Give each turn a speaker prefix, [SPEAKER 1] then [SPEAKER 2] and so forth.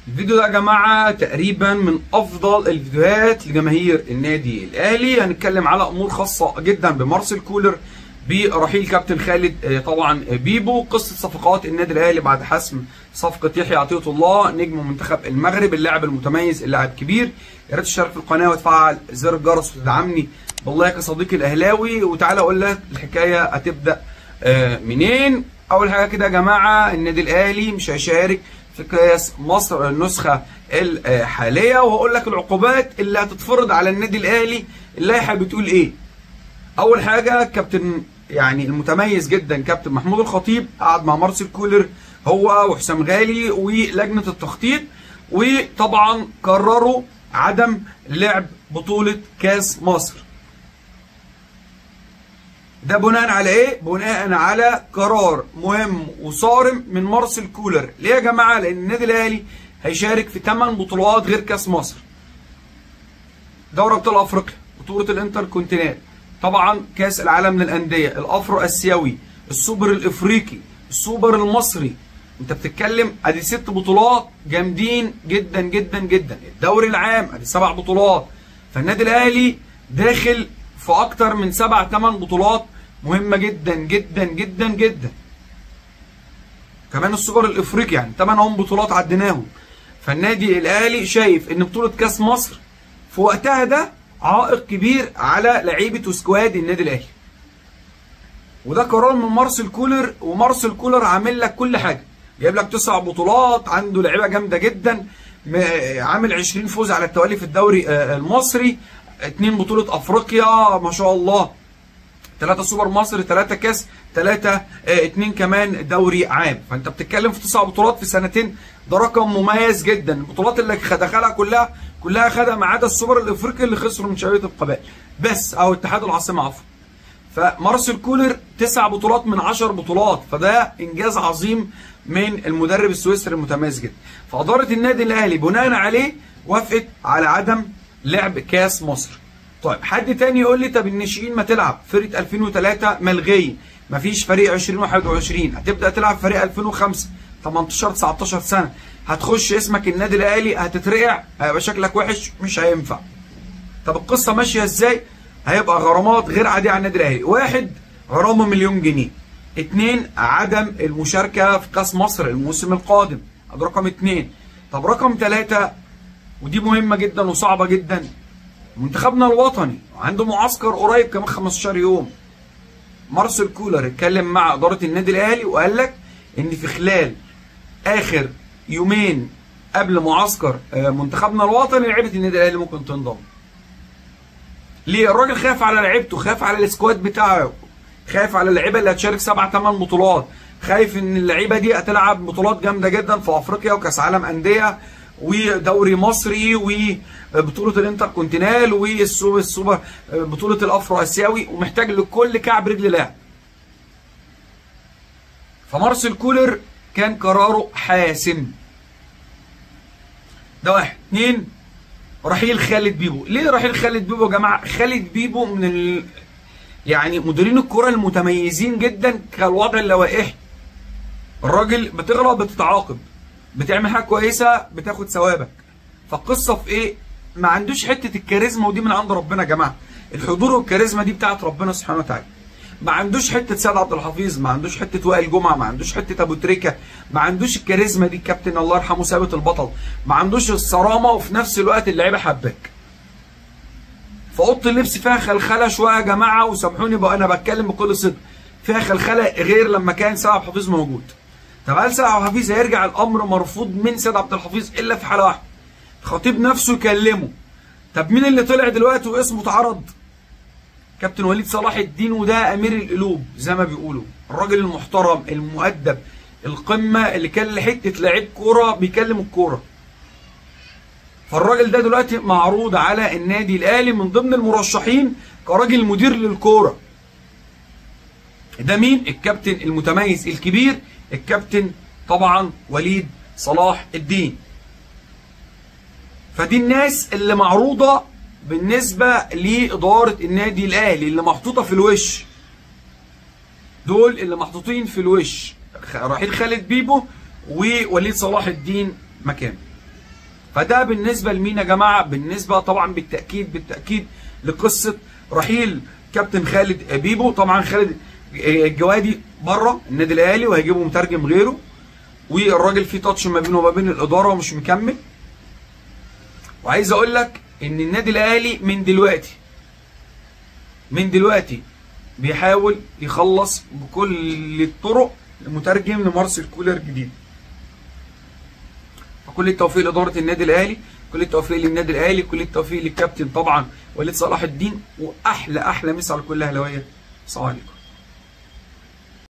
[SPEAKER 1] الفيديو ده يا جماعة تقريبا من أفضل الفيديوهات لجماهير النادي الأهلي هنتكلم على أمور خاصة جدا بمارسيل كولر برحيل كابتن خالد آه، طبعا بيبو قصة صفقات النادي الأهلي بعد حسم صفقة يحيى عطية الله نجم منتخب المغرب اللاعب المتميز اللاعب كبير يا ريت تشترك في القناة وتفعل زر الجرس وتدعمني باللايك يا صديقي الأهلاوي وتعالى أقول لك الحكاية هتبدأ آه، منين أول حاجة كده يا جماعة النادي الأهلي مش هيشارك في كاس مصر النسخة الحالية وهقول لك العقوبات اللي هتتفرض على النادي الأهلي اللائحة بتقول إيه أول حاجة كابتن يعني المتميز جدا كابتن محمود الخطيب قعد مع مارسيل كولر هو وحسام غالي ولجنة التخطيط وطبعا قرروا عدم لعب بطولة كاس مصر ده بناء على ايه؟ بناء على قرار مهم وصارم من مارسيل كولر، ليه يا جماعه؟ لان النادي الاهلي هيشارك في 8 بطولات غير كاس مصر. دوري ابطال افريقيا، بطوله الانتر كونتيننت، طبعا كاس العالم للانديه، الافرو اسيوي، السوبر الافريقي، السوبر المصري. انت بتتكلم ادي ست بطولات جامدين جدا جدا جدا، الدوري العام ادي سبع بطولات. فالنادي الاهلي داخل في اكتر من سبع ثمان بطولات مهمه جدا جدا جدا جدا كمان السوبر الافريقي يعني ثمان هم بطولات عديناهم فالنادي الاهلي شايف ان بطوله كاس مصر في وقتها ده عائق كبير على لعيبه وسكواد النادي الاهلي وده قرار من مارسيل كولر ومارسيل كولر عامل لك كل حاجه جايب لك تسع بطولات عنده لعيبه جامده جدا م- عامل 20 فوز على التوالي في الدوري آه، المصري اتنين بطولة افريقيا ما شاء الله ثلاثة سوبر مصر ثلاثة كاس ثلاثة اه اتنين كمان دوري عام فانت بتتكلم في تسع بطولات في سنتين ده رقم مميز جدا البطولات اللي دخلها كلها كلها خدها ما عدا السوبر الافريقي اللي خسروا من شبيبة القبائل بس او اتحاد العاصمة عفوا فمارسيل كولر تسع بطولات من عشر بطولات فده انجاز عظيم من المدرب السويسري المتميز جدا فاداره النادي الاهلي بناء عليه وافقت على عدم لعب كاس مصر طيب حد تاني يقول لي طب الناشئين ما تلعب فرقه 2003 ملغي مفيش فريق 2021 هتبدا تلعب فريق 2005 18 19 سنه هتخش اسمك النادي الاهلي هتترقع هيبقى شكلك وحش مش هينفع طب القصه ماشيه ازاي هيبقى غرامات غير عاديه على النادي الاهلي واحد غرامه مليون جنيه اتنين عدم المشاركه في كاس مصر الموسم القادم ده رقم اتنين طب رقم ثلاثة ودي مهمه جدا وصعبه جدا منتخبنا الوطني عنده معسكر قريب كمان 15 يوم مارسيل كولر اتكلم مع اداره النادي الاهلي وقال لك ان في خلال اخر يومين قبل معسكر آه، منتخبنا الوطني لعيبه النادي الاهلي ممكن تنضم ليه الراجل خاف على لعيبته خاف على السكواد بتاعه خايف على اللعيبه اللي هتشارك سبع ثمان بطولات خايف ان اللعيبه دي هتلعب بطولات جامده جدا في افريقيا وكاس عالم انديه ودوري مصري وبطوله الانتر كونتينال والسوبر السوبر بطوله الافرو اسيوي ومحتاج لكل كعب رجل لاعب فمارسيل كولر كان قراره حاسم ده واحد اثنين رحيل خالد بيبو ليه رحيل خالد بيبو يا جماعه خالد بيبو من ال... يعني مديرين الكرة المتميزين جدا كالوضع اللوائحي الراجل بتغلط بتتعاقب بتعمل حاجه كويسه بتاخد ثوابك فالقصه في ايه ما عندوش حته الكاريزما ودي من عند ربنا يا جماعه الحضور والكاريزما دي بتاعت ربنا سبحانه وتعالى ما عندوش حته سيد عبد الحفيظ ما عندوش حته وائل جمعه ما عندوش حته ابو تريكه ما عندوش الكاريزما دي كابتن الله يرحمه ثابت البطل ما عندوش الصرامه وفي نفس الوقت اللعيبه حباك فاوضه اللبس فيها خلخله شويه يا جماعه وسامحوني بقى انا بتكلم بكل صدق فيها خلخله غير لما كان سيد عبد الحفيظ موجود طب هل سيد عبد الحفيظ هيرجع الامر مرفوض من سيد عبد الحفيظ الا في حاله واحده الخطيب نفسه يكلمه طب مين اللي طلع دلوقتي واسمه اتعرض كابتن وليد صلاح الدين وده امير القلوب زي ما بيقولوا الراجل المحترم المؤدب القمه اللي كان لحته لعيب كوره بيكلم الكوره فالراجل ده دلوقتي معروض على النادي الاهلي من ضمن المرشحين كراجل مدير للكوره ده مين الكابتن المتميز الكبير الكابتن طبعا وليد صلاح الدين فدي الناس اللي معروضه بالنسبه لاداره النادي الاهلي اللي محطوطه في الوش دول اللي محطوطين في الوش رحيل خالد بيبو ووليد صلاح الدين مكانه فده بالنسبه لمين يا جماعه بالنسبه طبعا بالتاكيد بالتاكيد لقصه رحيل كابتن خالد بيبو طبعا خالد الجوادي بره النادي الاهلي وهيجيبوا مترجم غيره والراجل في تاتش ما بينه وما بين الاداره ومش مكمل وعايز اقول لك ان النادي الاهلي من دلوقتي من دلوقتي بيحاول يخلص بكل الطرق المترجم لمارسيل كولر جديد فكل التوفيق لاداره النادي الاهلي كل التوفيق للنادي الاهلي كل التوفيق للكابتن طبعا وليد صلاح الدين واحلى احلى مسا على كل اهلاويه السلام عليكم